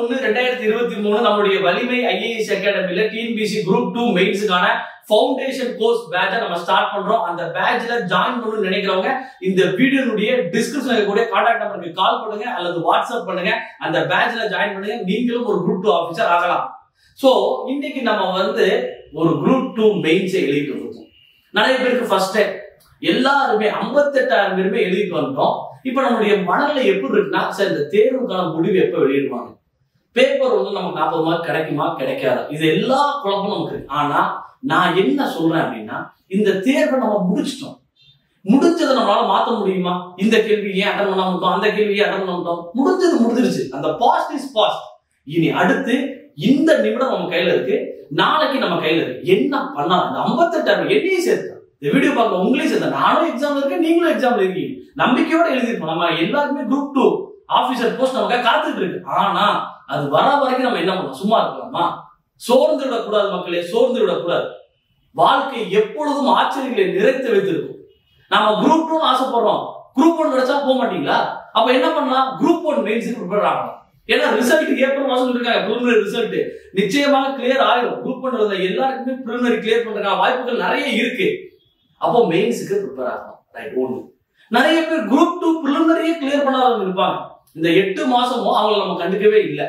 ஒன்னு ரெண்டாயிரத்தி இருபத்தி மூணு நம்மளுடைய வலிமை ஐஏஎஸ் அகாடமில டிஎன்பிசி குரூப் டூ மெயின்ஸுக்கான ஃபவுண்டேஷன் கோர்ஸ் பேட்சை நம்ம ஸ்டார்ட் பண்றோம் அந்த பேட்ச்ல ஜாயின் பண்ணணும்னு நினைக்கிறவங்க இந்த வீடியோனுடைய டிஸ்கிரிப்ஷன்ல இருக்கக்கூடிய கான்டாக்ட் நம்பருக்கு கால் பண்ணுங்க அல்லது வாட்ஸ்அப் பண்ணுங்க அந்த பேட்ச்ல ஜாயின் பண்ணுங்க நீங்களும் ஒரு குரூப் டூ ஆஃபீஸர் ஆகலாம் சோ இன்னைக்கு நம்ம வந்து ஒரு குரூப் டூ மெயின்ஸை எழுதிட்டு இருக்கோம் நிறைய பேருக்கு ஃபர்ஸ்ட் டைம் எல்லாருமே ஐம்பத்தெட்டாயிரம் பேருமே எழுதிட்டு வந்துட்டோம் இப்ப நம்மளுடைய மனநிலை எப்படி இருக்குன்னா சார் இந்த தேர்வுக்கான முடிவு எப்ப வெளியிடுவாங்க பேப்பர் வந்து நமக்கு நாற்பது மார்க் கிடைக்குமா கிடைக்காதா இது எல்லா குழப்பமும் நமக்கு இருக்கு ஆனா நான் என்ன சொல்றேன் அப்படின்னா இந்த தேர்வை நம்ம முடிச்சிட்டோம் முடிஞ்சதை நம்மளால மாத்த முடியுமா இந்த கேள்வி ஏன் அட்டன் பண்ண மாட்டோம் அந்த கேள்வி ஏன் அட்டன் பண்ண மாட்டோம் முடிஞ்சது முடிஞ்சிருச்சு அந்த பாஸ்ட் இஸ் பாஸ்ட் இனி அடுத்து இந்த நிமிடம் நம்ம கையில இருக்கு நாளைக்கு நம்ம கையில இருக்கு என்ன பண்ணலாம் இந்த ஐம்பத்தெட்டாயிரம் என்னையும் சேர்த்து இந்த வீடியோ பார்க்க உங்களையும் சேர்த்தா நானும் எக்ஸாம்ல இருக்கேன் நீங்களும் எக்ஸாம்ல இருக்கீங்க நம்பிக்கையோட எழுதிருப்போம் நம்ம எல்லாருமே குரூப் டூ ஆபீசர் போஸ்ட் நமக்கு காத்துட்டு இருக்கு ஆனா அது வர வரைக்கும் நம்ம என்ன பண்ணலாம் சும்மா இருக்கலாமா சோர்ந்து விடக்கூடாது மக்களே சோர்ந்து விடக்கூடாது வாழ்க்கை எப்பொழுதும் ஆச்சரியங்களை நிறைத்து வைத்திருக்கும் நாம குரூப் டூ ஆசைப்படுறோம் குரூப் ஒன் கிடைச்சா போக மாட்டீங்களா அப்ப என்ன பண்ணலாம் குரூப் ஒன் மெயின்ஸுக்கு ப்ரிப்பேர் ஆகலாம் ஏன்னா ரிசல்ட் ஏப்ரல் மாசம் சொல்லிருக்காங்க ப்ரிலிமினரி ரிசல்ட் நிச்சயமாக கிளியர் ஆயிரும் குரூப் ஒன் எல்லாருக்குமே ப்ரிலிமினரி கிளியர் பண்றதுக்கான வாய்ப்புகள் நிறைய இருக்கு அப்போ மெயின்ஸுக்கு ப்ரிப்பேர் ஆகலாம் ரைட் ஒன்று நிறைய பேர் குரூப் டூ ப்ரிலிமினரியே கிளியர் பண்ணாதவங்க இருப்பாங்க இந்த எட்டு மாசமும் அவங்கள நம்ம கண்டுக்கவே இல்லை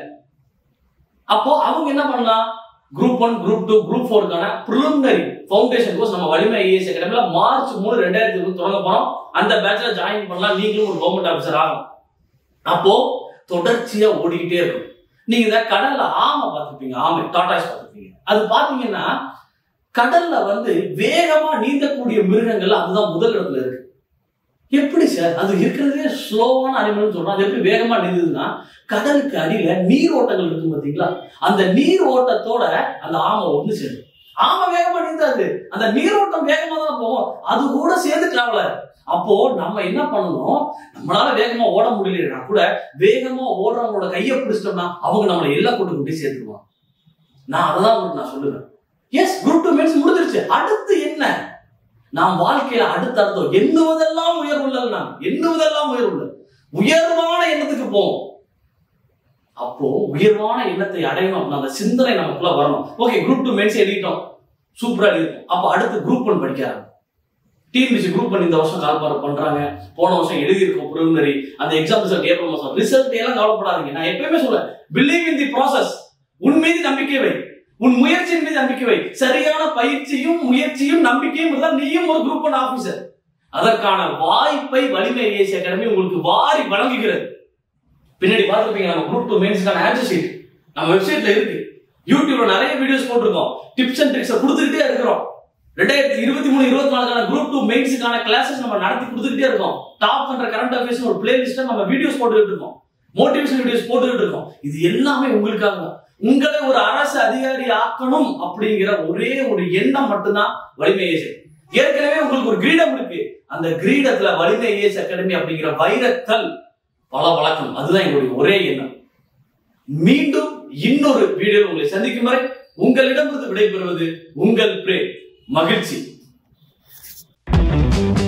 அப்போ அவங்க என்ன பண்ணலாம் group one group two group ஃபோருக்கான ப்ரிலிமினரி ஃபவுண்டேஷன் கோர்ஸ் நம்ம வலிமை ஐஏஎஸ் அகாடமில மார்ச் மூணு ரெண்டாயிரத்தி இருபது தொடங்க போறோம் அந்த பேட்ச்ல ஜாயின் பண்ணலாம் நீங்களும் ஒரு கவர்மெண்ட் ஆஃபீஸர் ஆகலாம் அப்போ தொடர்ச்சியா ஓடிக்கிட்டே இருக்கும் நீங்க இந்த கடல்ல ஆமை பார்த்துருப்பீங்க ஆமை டாட்டாஸ் பார்த்துருப்பீங்க அது பாத்தீங்கன்னா கடல்ல வந்து வேகமா நீந்தக்கூடிய மிருகங்கள் அதுதான் முதல் இடத்துல இருக்கு எப்படி சார் அது இருக்கிறதே ஸ்லோவான அனிமல்னு சொல்றோம் அது எப்படி வேகமா நீந்துதுன்னா கடலுக்கு அடியில நீர் ஓட்டங்கள் இருக்கும் பாத்தீங்களா அந்த நீர் ஓட்டத்தோட அந்த ஆமை ஒண்ணு சேரும் ஆமை வேகமா நீந்தாது அந்த நீரோட்டம் வேகமா தான் போகும் அது கூட சேர்ந்து டிராவலர் அப்போ நம்ம என்ன பண்ணணும் நம்மளால வேகமா ஓட முடியலன்னா கூட வேகமா ஓடுறவங்களோட கையை பிடிச்சிட்டோம்னா அவங்க நம்மளை எல்லாம் கொண்டு கொண்டு சேர்த்துருவாங்க நான் அததான் உங்களுக்கு நான் சொல்லுவேன் எஸ் குரூப் டூ மீன்ஸ் முடிஞ்சிருச்சு அடுத்து என்ன நாம் வாழ்க்கையில அடுத்த அர்த்தம் எண்ணுவதெல்லாம் உயர்வுள்ளது நான் எண்ணுவதெல்லாம் உயர்வுள்ளது உயர்வான எண்ணத்துக்கு போவோம் அப்போ உயர்வான எண்ணத்தை அடையணும் அப்படின்னா அந்த சிந்தனை நமக்குள்ள வரணும் ஓகே குரூப் டூ மெயின்ஸ் எழுதிட்டோம் சூப்பரா எழுதிட்டோம் அப்போ அடுத்து குரூப் ஒன் படிக்க ஆரம்பிக்கும் டிஎன்பிசி குரூப் ஒன் இந்த வருஷம் கால்பாடு பண்றாங்க போன வருஷம் எழுதியிருக்கோம் ப்ரிலிமினரி அந்த எக்ஸாம் ரிசல்ட் ஏப்ரல் மாசம் ரிசல்ட் எல்லாம் கவலைப்படாதீங்க நான் எப்பயுமே சொல்றேன் பிலீவ் இன் தி ப்ராசஸ் உன் மீது நம்பிக்கை வை உன் முயற்சியின் மீது நம்பிக்கை வை சரியான பயிற்சியும் முயற்சியும் நம்பிக்கையும் இருந்தால் நீயும் ஒரு குரூப் ஒன் ஆபீசர் அதற்கான வாய்ப்பை வலிமை ஐஏஎஸ் அகாடமி உங்களுக்கு வாரி வழங்குகிறது பின்னாடி பார்த்துருப்பீங்க நம்ம குரூப் டூ மெயின்ஸ்க்கான ஆன்சர் ஷீட் நம்ம வெப்சைட்ல இருக்கு யூடியூப்ல நிறைய வீடியோஸ் போட்டிருக்கோம் டிப்ஸ் அண்ட் ட்ரிக்ஸ் கொடுத்துக்கிட்டே இருக்கிறோம் ரெண்டாயிரத்தி இருபத்தி மூணு இருபத்தி நாலுக்கான குரூப் டூ மெயின்ஸுக்கான கிளாஸஸ் நம்ம நடத்தி கொடுத்துக்கிட்டே இருக்கோம் டாப் பண்ற கரண்ட் அஃபேர்ஸ் ஒரு பிளேலிஸ்ட்ல நம்ம வீடியோஸ் போட்டுக்கிட்டு இருக்கோம் மோட்டிவேஷன் வீடியோஸ் போட்டுக்கிட்டு இருக்கோம் இது எல்லாமே உங்களுக்காக தான். உங்களை ஒரு அரசு அதிகாரி ஆக்கணும் அப்படிங்கிற ஒரே ஒரு எண்ணம் மட்டும்தான் வலிமை ஏஎஸ் ஏற்கனவே உங்களுக்கு ஒரு கிரீடம் இருக்கு அந்த கிரீடத்துல வலிமை ஏஎஸ் அகாடமி அப்படிங்கிற வைரக்கல் பல வழக்கம் அதுதான் எங்களுடைய ஒரே எண்ணம் மீண்டும் இன்னொரு வீடியோ உங்களை சந்திக்கும் வரை உங்களிடமிருந்து விடைபெறுவது உங்கள் பிரே மகிழ்ச்சி